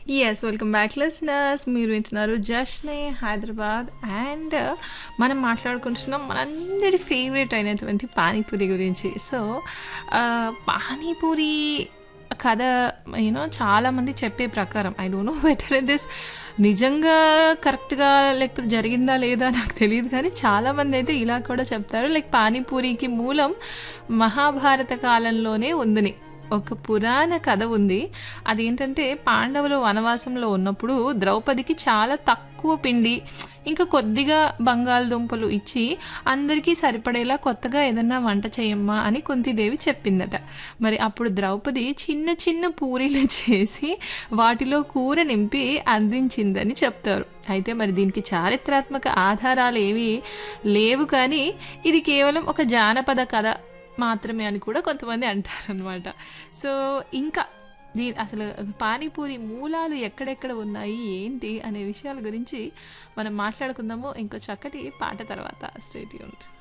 yes welcome back listeners మీరు వింటున్నారు జష్నే Hyderabad and మనం మాట్లాడుకుంటున్నాం మనందరి ఫేవరెట్ అయినటువంటి పానీపూరి గురించి సో పానీపూరి కథ యూనో చాలామంది చెప్పే ప్రకారం I don't know better it is నిజంగా కరెక్ట్గా లేకపోతే జరిగిందా లేదా నాకు తెలియదు కానీ చాలామంది అయితే ఇలా కూడా చెప్తారు లైక్ పానీపూరికి మూలం మహాభారత కాలంలోనే ఉందని ఒక పురాణ కథ ఉంది అదేంటంటే పాండవులు వనవాసంలో ఉన్నప్పుడు ద్రౌపదికి చాలా తక్కువ పిండి ఇంకా కొద్దిగా బంగాళదుంపలు ఇచ్చి అందరికీ సరిపడేలా కొత్తగా ఏదన్నా వంట చేయమ్మా అని కుంతిదేవి చెప్పిందట మరి అప్పుడు ద్రౌపది చిన్న చిన్న పూరీలు చేసి వాటిలో కూర నింపి అందించిందని చెప్తారు అయితే మరి దీనికి చారిత్రాత్మక ఆధారాలు ఏవి లేవు కానీ ఇది కేవలం ఒక జానపద కథ మాత్రమే అని కూడా కొంతమంది అంటారనమాట సో ఇంకా దీ అసలు పానీపూరి మూలాలు ఎక్కడెక్కడ ఉన్నాయి ఏంటి అనే విషయాల గురించి మనం మాట్లాడుకుందాము ఇంకో చక్కటి పాట తర్వాత స్టేట్ యూనిట్